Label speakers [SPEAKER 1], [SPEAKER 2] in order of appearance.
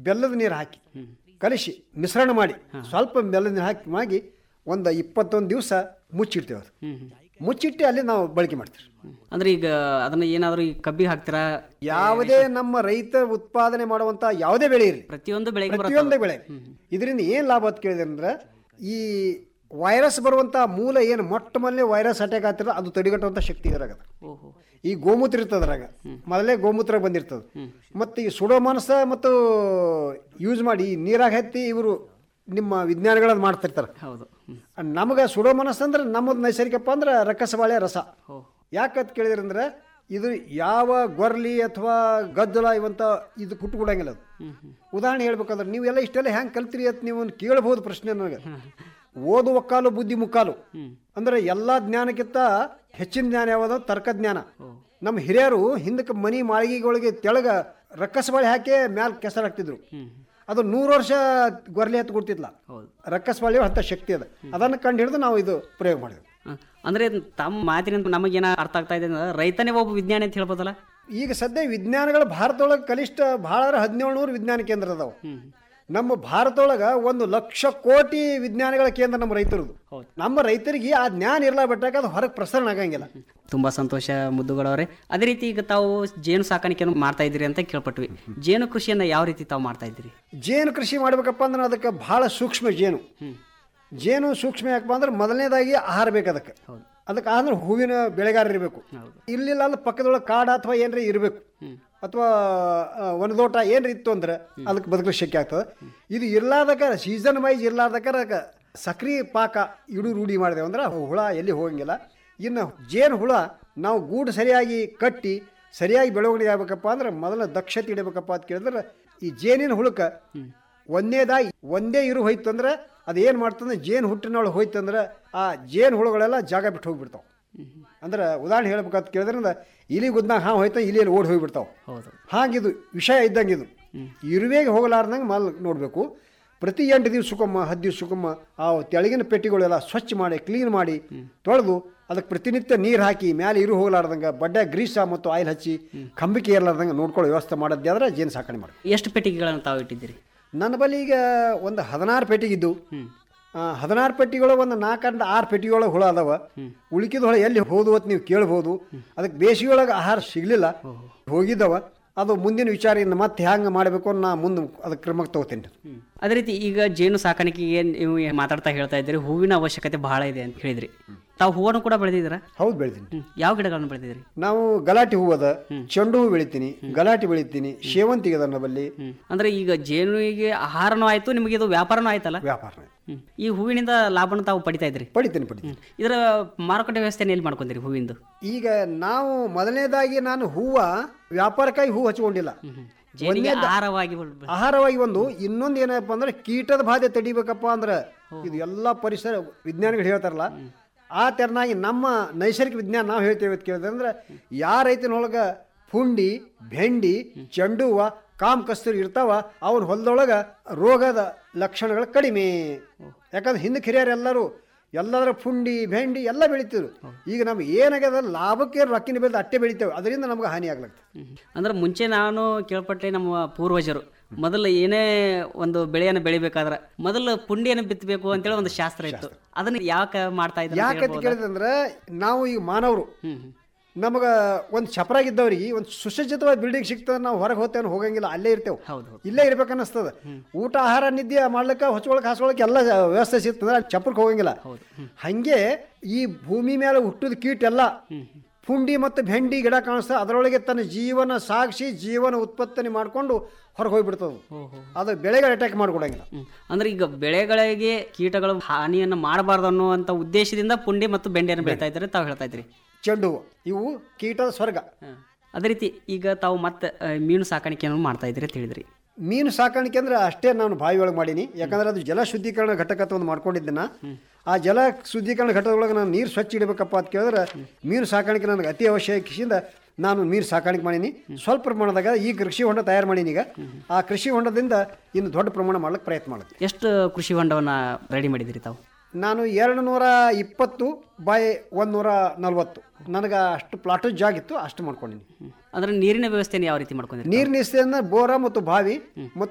[SPEAKER 1] ಬೆಲ್ಲದ ನೀರು ಹಾಕಿ ಕಲಿಸಿ ಮಿಶ್ರಣ ಮಾಡಿ ಸ್ವಲ್ಪ ಬೆಲ್ಲದ ನೀರು ಹಾಕಿ ಮಾಡಿ ಒಂದು ಇಪ್ಪತ್ತೊಂದು ದಿವಸ ಮುಚ್ಚಿಡ್ತೇವೆ ಅದು ಮುಚ್ಚಿಟ್ಟು ಅಲ್ಲಿ ನಾವು ಬಳಕೆ ಮಾಡ್ತೀವಿ
[SPEAKER 2] ಅಂದ್ರೆ ಈಗ ಅದನ್ನ ಏನಾದ್ರು ಈ ಕಬ್ಬಿಗೆ ಹಾಕ್ತೀರಾ
[SPEAKER 1] ಯಾವುದೇ ನಮ್ಮ ರೈತ ಉತ್ಪಾದನೆ ಮಾಡುವಂತ ಯಾವುದೇ ಬೆಳೆ ಇರಲಿ
[SPEAKER 2] ಪ್ರತಿಯೊಂದು ಬೆಳೆಗೆ
[SPEAKER 1] ಪ್ರತಿಯೊಂದೇ ಬೆಳೆ ಇದರಿಂದ ಏನು ಲಾಭ ಅಂತ ಕೇಳಿದೆ ಅಂದ್ರೆ ಈ ವೈರಸ್ ಬರುವಂತ ಮೂಲ ಏನು ಮೊಟ್ಟ ಮೊದಲೇ ವೈರಸ್ ಅಟ್ಯಾಕ್ ಆಗ್ತಿರ ಅದು ತಡೆಗಟ್ಟುವಂತ ಶಕ್ತಿ ಇದ್ರಾಗ ಅದ.
[SPEAKER 2] ಓಹೋ
[SPEAKER 1] ಈ ಗೋಮೂತ್ರ ಇರ್ತದೆ ಅದ್ರಾಗ ಮೊದಲೇ ಗೋಮೂತ್ರ ಬಂದಿರ್ತದೆ ಮತ್ತು ಈ ಸುಡೋಮಾನಸ ಮತ್ತು ಯೂಸ್ ಮಾಡಿ ಈ ನೀರಾಗ ಹತ್ತಿ ಇವರು ನಿಮ್ಮ ವಿಜ್ಞಾನಿಗಳನ್ನ ಮಾಡ್ತಿರ್ತಾರೆ
[SPEAKER 2] ಹೌದು ಹ್ಮ್.
[SPEAKER 1] ನಮಗೆ ಸುಡೋಮಾನಸ್ ಅಂದ್ರೆ ನಮ್ಮದು ನೈಸರ್ಗಿಕಪ್ಪ ಅಂದ್ರೆ ರಕ್ಕಸಬಾಳೆ ರಸ
[SPEAKER 2] ಓ
[SPEAKER 1] ಯಾಕಂತ ಕೇಳಿದ್ರಂದ್ರೆ ಇದು ಯಾವ ಗೊರ್ಲಿ ಅಥವಾ ಗದ್ದಲ ಇವಂತ ಇದು ಕುಟ್ಟು ಕೊಡಂಗಿಲ್ಲ ಅದು ಉದಾಹರಣೆ ಹೇಳ್ಬೇಕಂದ್ರೆ ನೀವೆಲ್ಲ ಇಷ್ಟೆಲ್ಲ ಹೆಂಗೆ ಕಲ್ತಿರಿ ಅಂತ ನೀವು ಒಂದು ಕೇಳ್ಬೋದು ಪ್ರಶ್ನೆ ನನಗೆ ಓದು ಒಕ್ಕಾಲು ಬುದ್ಧಿ ಮುಕ್ಕಾಲು ಅಂದ್ರೆ ಎಲ್ಲ ಜ್ಞಾನಕ್ಕಿಂತ ಹೆಚ್ಚಿನ ಜ್ಞಾನ ಯಾವುದು ತರ್ಕ ಜ್ಞಾನ ನಮ್ಮ ಹಿರಿಯರು ಹಿಂದಕ್ಕೆ ಮನಿ ಮಾಳಿಗೆಗಳಿಗೆ ತೆಳಗ ರಕ್ಕಸಬಾಳೆ ಹಾಕಿ ಮ್ಯಾಲ್ ಕೆಸರು ಹಾಕ್ತಿದ್ರು ಅದು ನೂರು ವರ್ಷ ಗೊರ್ಲಿ ಹತ್ತು ಕೊಡ್ತಿದ್ಲ
[SPEAKER 2] ಹೌದು
[SPEAKER 1] ರಕ್ಕಸಬಾಳೆ ಅಂತ ಶಕ್ತಿ ಅದ ಅದನ್ನು ಕಂಡು ಹಿಡಿದು ನಾವು ಇದು ಪ್ರಯೋಗ ಮಾಡಿದ್ವಿ
[SPEAKER 2] ಹ. ಅಂದ್ರೆ ತಮ್ಮ ಮಾತಿನಿಂದ ನಮಗೇನ ಅರ್ಥ ಆಗ್ತಾ ಇದೆ ಅಂದ್ರೆ ರೈತನೇ ಒಬ್ಬ ವಿಜ್ಞಾನಿ ಅಂತ ಹೇಳ್ಬೋದಲ್ಲ
[SPEAKER 1] ಈಗ ಸದ್ಯ ವಿಜ್ಞಾನಗಳು ಭಾರತದೊಳಗೆ ಕನಿಷ್ಠ ಭಾಳ ಹದಿನೇಳು ನೂರು ವಿಜ್ಞಾನ ಕೇಂದ್ರ ಅದಾವ ನಮ್ಮ ಭಾರತದೊಳಗೆ ಒಂದು ಲಕ್ಷ ಕೋಟಿ ವಿಜ್ಞಾನಿಗಳ ಕೇಂದ್ರ ನಮ್ಮ ರೈತರದು
[SPEAKER 2] ಹೌದು.
[SPEAKER 1] ನಮ್ಮ ರೈತರಿಗೆ ಆ ಜ್ಞಾನ ಇರಲ್ಲ ಬಿಟ್ಟಾಗ ಅದು ಹೊರಗೆ ಪ್ರಸರಣ ಆಗಂಗಿಲ್ಲ
[SPEAKER 2] ತುಂಬಾ ಸಂತೋಷ ಮುದ್ದುಗಳವರೇ ಅದೇ ರೀತಿ ಈಗ ತಾವು ಜೇನು ಸಾಕಾಣಿಕೆಯನ್ನು ಮಾಡ್ತಾ ಇದ್ದೀರಿ ಅಂತ ಕೇಳ್ಪಟ್ವಿ ಜೇನು ಕೃಷಿಯನ್ನ ಯಾವ ರೀತಿ ತಾವು ಮಾಡ್ತಾ ಇದ್ದೀರಿ
[SPEAKER 1] ಜೇನು ಕೃಷಿ ಮಾಡ್ಬೇಕಪ್ಪ ಅಂದ್ರೆ ಅದಕ್ಕೆ ಭಾಳ ಸೂಕ್ಷ್ಮ ಜೇನು ಜೇನು ಸೂಕ್ಷ್ಮ ಯಾಕಪ್ಪ ಅಂದ್ರೆ ಮೊದಲನೇದಾಗಿ ಆಹಾರ ಬೇಕು ಅದಕ್ಕೆ
[SPEAKER 2] ಹೌದು.
[SPEAKER 1] ಅದಕ್ಕೆ ಅಂದ್ರೆ ಹೂವಿನ ಬೆಳೆಗಾರ ಇರಬೇಕು
[SPEAKER 2] ಹೌದು.
[SPEAKER 1] ಇಲ್ಲಿಲ್ಲ ಅಂದ್ರೆ ಪಕ್ಕದೊಳಗೆ ಕಾಡ ಅಥವಾ ಏನ್ರಿ ಇರಬೇಕು ಅಥವಾ ಒಣದೋಟ ಏನ್ರಿ ಇತ್ತು ಅಂದ್ರೆ ಅದಕ್ಕೆ ಬದುಕಲು ಶಕ್ಯ ಆಗ್ತದೆ ಇದು ಇರ್ಲಾರ್ದಕ್ಕ ಸೀಸನ್ ವೈಸ್ ಇರ್ಲಾರ್ದಕ್ಕ ಅದಕ್ಕೆ ಸಕ್ರಿ ಪಾಕ ಇಡು ರೂಢಿ ಮಾಡಿದೆವು ಅಂದ್ರೆ ಹುಳ ಎಲ್ಲಿ ಹೋಗಂಗಿಲ್ಲ ಇನ್ನು ಜೇನು ಹುಳ ನಾವು ಗೂಡು ಸರಿಯಾಗಿ ಕಟ್ಟಿ ಸರಿಯಾಗಿ ಬೆಳವಣಿಗೆ ಆಗ್ಬೇಕಪ್ಪ ಅಂದ್ರೆ ಮೊದಲ ದಕ್ಷತೆ ಇಡಬೇಕಪ್ಪ ಅಂತ ಕೇಳಿದ್ರೆ ಈ ಜೇನಿನ ಹುಳಕ್ಕೆ ಒಂದೇದಾಗಿ ಒಂದೇ ಇರು ಹೋಯ್ತು ಅಂದ್ರೆ ಅದು ಏನು ಮಾಡ್ತಂದ್ರೆ ಜೇನು ಹುಟ್ಟಿನೊಳಗೆ ಹೋಯ್ತು ಅಂದ್ರೆ ಆ ಜೇನು ಹುಳುಗಳೆಲ್ಲ ಜಾಗ ಬಿಟ್ಟು ಹೋಗ್ಬಿಡ್ತಾವೆ ಅಂದ್ರೆ ಉದಾಹರಣೆ ಹೇಳ್ಬೇಕಂತ ಕೇಳಿದ್ರಿಂದ ಇಲಿ ಗುದ್ನಾಗ ಹಾವು ಹೋಯ್ತಾ ಇಲಿಯಲ್ಲಿ ಓಡಿ ಹೋಗ್ಬಿಡ್ತಾವೆ
[SPEAKER 2] ಹೌದು
[SPEAKER 1] ಹಾಗಿದು ವಿಷಯ ಇದ್ದಂಗೆ ಇದು ಇರುವೆಗೆ ಹೋಗಲಾರ್ದಂಗೆ ಮಾಲ್ ನೋಡಬೇಕು ಪ್ರತಿ ಎಂಟು ದಿವ್ಸಕ್ಕೊಮ್ಮ ಹತ್ತು ದಿವ್ಸಕ್ಕೊಮ್ಮ ಆ ತೆಳಗಿನ ಪೆಟ್ಟಿಗಳೆಲ್ಲ ಸ್ವಚ್ಛ ಮಾಡಿ ಕ್ಲೀನ್ ಮಾಡಿ ತೊಳೆದು ಅದಕ್ಕೆ ಪ್ರತಿನಿತ್ಯ ನೀರು ಹಾಕಿ ಮ್ಯಾಲೆ ಇರು ಹೋಗಲಾರ್ದಂಗೆ ಬಡ್ಡೆ ಗ್ರೀಸ ಮತ್ತು ಆಯಿಲ್ ಹಚ್ಚಿ ಕಂಬಿಕೆ ಏರ್ಲಾರ್ದಂಗೆ ನೋಡ್ಕೊಳ್ಳೋ ವ್ಯವಸ್ಥೆ ಮಾಡೋದೇ ಆದ್ರೆ ಜೇನು ಸಾಕಣೆ ಮಾಡಿ
[SPEAKER 2] ಎಷ್ಟು ಪೆಟ್ಟಿಗೆಗಳನ್ನು ತಾವು ಇಟ್ಟಿದ್ದೀರಿ
[SPEAKER 1] ನನ್ನ ಬಳಿ ಈಗ ಒಂದು ಹದಿನಾರು ಪೆಟ್ಟಿಗಿದ್ದು ಹದಿನಾರು ಪೆಟ್ಟಿಗಳು ಒಂದು ನಾಲ್ಕರಿಂದ ಆರು ಪೆಟ್ಟಿಗೆಯೊಳಗೆ ಹುಳ ಅದಾವ ಉಳಿಕಿದ ಹುಳ ಎಲ್ಲಿ ಹೋದ್ವು ಅಂತ ನೀವು ಕೇಳ್ಬೋದು ಅದಕ್ಕೆ ಬೇಸಿಗೆಯೊಳಗೆ ಆಹಾರ ಸಿಗಲಿಲ್ಲ ಹೋಗಿದ್ದವ ಅದು ಮುಂದಿನ ವಿಚಾರ ಇನ್ನು ಮತ್ತೆ ಹ್ಯಾಂಗೆ ಮಾಡಬೇಕು ನಾ ಮುಂದೆ ಅದಕ್ಕೆ ಕ್ರಮಕ್ಕೆ ತಗೋತೀನಿ
[SPEAKER 2] ಅದೇ ರೀತಿ ಈಗ ಜೇನು ಸಾಕಾಣಿಕೆಗೆ ನೀವು ಮಾತಾಡ್ತಾ ಹೇಳ್ತಾ ಇದ್ದೀರಿ ಹೂವಿನ ಅವಶ್ಯಕತೆ ಬಹಳ ಇದೆ ಅಂತ ಹೇಳಿದ್ರಿ ತಾವು ಹೂವನ್ನು ಕೂಡ ಬೆಳೆದಿದ್ದೀರಾ
[SPEAKER 1] ಹೌದು ಬೆಳಿತೀನಿ
[SPEAKER 2] ಹ್ಮ್. ಯಾವ ಗಿಡಗಳನ್ನು ಬೆಳೆದಿದ್ದೀರಿ
[SPEAKER 1] ನಾವು ಗಲಾಟೆ ಹೂವು ಅದ ಚೆಂಡು ಹೂ ಬೆಳಿತೀನಿ ಗಲಾಟೆ ಬೆಳಿತೀನಿ ಸೇವಂತಿಗೆ ಅದ ನಮ್ಮಲ್ಲಿ
[SPEAKER 2] ಹ್ಮ್. ಅಂದ್ರೆ ಈಗ ಜೇನುವಿಗೆ ಆಹಾರನೂ ಆಯ್ತು ನಿಮಗೆ ಇದು ವ್ಯಾಪಾರನೂ ಆಯ್ತಲ್ಲ
[SPEAKER 1] ವ್ಯಾಪಾರ
[SPEAKER 2] ಹ್ಮ್. ಈ ಹೂವಿನಿಂದ ಲಾಭನ ತಾವು ಪಡಿತಾ ಇದ್ರಿ
[SPEAKER 1] ಪಡಿತೀನಿ ಪಡಿತೀನಿ
[SPEAKER 2] ಇದರ ಮಾರುಕಟ್ಟೆ ವ್ಯವಸ್ಥೆನ ಎಲ್ಲಿ ಮಾಡ್ಕೊಂತೀರಿ ಹೂವಿಂದು
[SPEAKER 1] ಈಗ ನಾವು ಮೊದಲನೇದಾಗಿ ನಾನು ಹೂವ ವ್ಯಾಪಾರಕ್ಕಾಗಿ ಹೂ ಹಚ್ಕೊಂಡಿಲ್ಲ
[SPEAKER 2] ಜೇನಿಗೆ ಆಹಾರವಾಗಿ ಬೆಳ್-
[SPEAKER 1] ಆಹಾರವಾಗಿ ಒಂದು ಇನ್ನೊಂದು ಏನಪ್ಪ ಅಂದ್ರೆ ಕೀಟದ ಬಾಧೆ ತಡಿಬೇಕಪ್ಪ ಅಂದ್ರೆ ಇದು ಎಲ್ಲ ಪರಿಸರ ವಿಜ್ಞಾನಿಗಳು ಹೇಳ್ತಾರಲ್ಲ ಆ ತೆರನಾಗಿ ನಮ್ಮ ನೈಸರ್ಗಿಕ ವಿಜ್ಞಾನ ನಾವು ಹೇಳ್ತೇವೆ ಅಂತ ಕೇಳಿದ್ರೆ ಅಂದ್ರೆ ಯಾವ ರೈತನೊಳಗೆ ಪುಂಡಿ ಬೆಂಡಿ ಚೆಂಡು ಹೂವ ಕಾಮ್ ಕಸ್ತೂರಿ ಇರ್ತಾವ ಅವನ ಹೊಲದೊಳಗೆ ರೋಗದ ಲಕ್ಷಣಗಳು ಕಡಿಮೆ ಯಾಕಂದ್ರೆ ಹಿಂದಕ್ಕೆ ಹಿರಿಯರೆಲ್ಲರೂ ಎಲ್ಲದರ ಪುಂಡಿ ಬೆಂಡಿ ಎಲ್ಲ ಬೆಳಿತಿದ್ರು ಈಗ ನಮ್ಗೆ ಏನಾಗ್ಯದ ಲಾಭಕ್ಕೆ ರೊಕ್ಕಿನ ಬೆಳೆದು ಅಟ್ಟೆ ಬೆಳಿತೇವೆ ಅದರಿಂದ ನಮ್ಗೆ ಹಾನಿ ಆಗ್ಲತ್ತೆ
[SPEAKER 2] ಹ್ಮ್. ಅಂದ್ರೆ ಮುಂಚೆ ನಾನು ಕೇಳ್ಪಟ್ಟೆ ನಮ್ಮ ಪೂರ್ವಜರು ಮೊದಲು ಏನೇ ಒಂದು ಬೆಳೆಯನ್ನು ಬೆಳಿಬೇಕಾದ್ರೆ ಮೊದಲು ಪುಂಡಿಯನ್ನು ಬಿತ್ತಬೇಕು ಅಂತೇಳಿ ಒಂದು ಶಾಸ್ತ್ರ ಇತ್ತು ಅದನ್ನ ಯಾಕೆ ಮಾಡ್ತಾ ಇದ್ದಾರೆ ಅಂತ
[SPEAKER 1] ಯಾಕಂತ
[SPEAKER 2] ಹೇಳ್ಬೋದಾ?
[SPEAKER 1] ಕೇಳಿದಂದ್ರೆ ನಾವು ಈಗ ಮಾನವರು
[SPEAKER 2] ಹ್ಮ್ ಹ್ಮ್.
[SPEAKER 1] ನಮಗೆ ಒಂದು ಚಪರಾಗಿದ್ದವ್ರಿಗೆ ಒಂದು ಸುಸಜ್ಜಿತವಾದ ಬಿಲ್ಡಿಂಗ್ ಸಿಗ್ತದೆ ನಾವು ಹೊರಗೆ ಹೋಗ್ತೇವೆ ಹೋಗಂಗಿಲ್ಲ ಅಲ್ಲೇ ಇರ್ತೇವೆ
[SPEAKER 2] ಹೌದು ಹೌದು
[SPEAKER 1] ಇಲ್ಲೇ ಇರ್ಬೇಕನ್ನಿಸ್ತದ ಊಟ ಆಹಾರ ನಿದ್ದೆ ಮಾಡ್ಲಿಕ್ಕೆ ಹೊಚ್ಕೊಳಕ್ಕೆ ಹಾಸ್ಕೊಳಕ್ಕೆ ಎಲ್ಲ ವ್ಯವಸ್ಥೆ ಸಿಗ್ತದೆ ಚಪ್ಪರ್ಗೆ ಹೋಗಂಗಿಲ್ಲ ಹಂಗೆ ಈ ಭೂಮಿ ಮೇಲೆ ಹುಟ್ಟಿದ ಕೀಟ ಎಲ್ಲ ಪುಂಡಿ ಮತ್ತು ಬೆಂಡಿ ಗಿಡ ಕಾಣಿಸ್ತದೆ ಅದರೊಳಗೆ ತನ್ನ ಜೀವನ ಸಾಗಿಸಿ ಜೀವನ ಉತ್ಪತ್ತಿ ಮಾಡಿಕೊಂಡು ಹೊರಗೆ ಹೋಗ್ಬಿಡ್ತದೆ
[SPEAKER 2] ಓಹೋ
[SPEAKER 1] ಅದು ಬೆಳೆಗಳು ಅಟ್ಯಾಕ್ ಮಾಡ್ಕೊಡಂಗಿಲ್ಲ
[SPEAKER 2] ಹ್ಮ್. ಅಂದ್ರೆ ಈಗ ಬೆಳೆಗಳಿಗೆ ಕೀಟಗಳು ಹಾನಿಯನ್ನು ಮಾಡಬಾರ್ದು ಅನ್ನುವಂಥ ಉದ್ದೇಶದಿಂದ ಪುಂಡಿ ಮತ್ತು ಬೆಂಡೆಯನ್ನು ಬೆಳಿತಾ ಇದ್ದಾರೆ ತಾವು ಹೇಳ್ತಾ ಇದ್ರಿ
[SPEAKER 1] ಚೆಂಡು ಹೂವು ಇವು ಕೀಟದ ಸ್ವರ್ಗ
[SPEAKER 2] ಅದೇ ರೀತಿ ಈಗ ತಾವು ಮತ್ತೆ ಆ, ಮೀನು ಸಾಕಾಣಿಕೆಯನ್ನು ಮಾಡ್ತಾ ಇದ್ರಿ ಅಂತ ಹೇಳಿದ್ರಿ
[SPEAKER 1] ಮೀನು ಸಾಕಾಣಿಕೆ ಅಂದ್ರೆ ಅಷ್ಟೇ ನಾನು ಬಾವಿ ಒಳಗೆ ಮಾಡೀನಿ ಯಾಕಂದ್ರೆ ಅದು ಜಲ ಶುದ್ಧೀಕರಣ ಘಟಕ ಅಂತ ಒಂದು ಮಾಡ್ಕೊಂಡಿದ್ದೆ ನಾ. ಆ ಜಲ ಶುದ್ಧೀಕರಣ ಘಟಕದೊಳಗೆ ನಾನು ನೀರು ಸ್ವಚ್ಛ ಇಡಬೇಕಪ್ಪ ಅಂತ ಕೇಳಿದ್ರೆ ಮೀನು ಸಾಕಾಣಿಕೆ ನನಗೆ ಅತಿ ಅವಶ್ಯಕಿಸಿಂದ ನಾನು ಮೀನು ಸಾಕಾಣಿಕೆ ಮಾಡೀನಿ ಸ್ವಲ್ಪ ಪ್ರಮಾಣದಾಗ ಈ ಕೃಷಿ ಹೊಂಡ ತಯಾರು ಮಾಡೀನಿ ಈಗ ಆ ಕೃಷಿ ಹೊಂಡದಿಂದ ಇನ್ನು ದೊಡ್ಡ ಪ್ರಮಾಣ ಮಾಡ್ಲಿಕ್ಕೆ ಪ್ರಯತ್ನ ಮಾಡುತ್ತೆ
[SPEAKER 2] ಎಷ್ಟು ಕೃಷಿ ಹೊಂಡವನ್ನು ರೆಡಿ ಮಾಡಿದಿರಿ ತಾವು
[SPEAKER 1] ನಾನು ಎರಡು ನೂರ ಇಪ್ಪತ್ತು ಬೈ ಒಂದು ನೂರ ನಲ್ವತ್ತು ನನಗೆ ಅಷ್ಟು ಪ್ಲಾಟು ಜಾಗ ಇತ್ತು ಅಷ್ಟು ಮಾಡ್ಕೊಂಡಿನಿ
[SPEAKER 2] ಅಂದ್ರೆ ನೀರಿನ ವ್ಯವಸ್ಥೆನ ಯಾವ ರೀತಿ ಮಾಡ್ಕೊಂಡಿರಿ
[SPEAKER 1] ನೀರಿನ ಇಸ್ತೆಯನ್ನು ಬೋರ ಮತ್ತು ಬಾವಿ ಮತ್ತು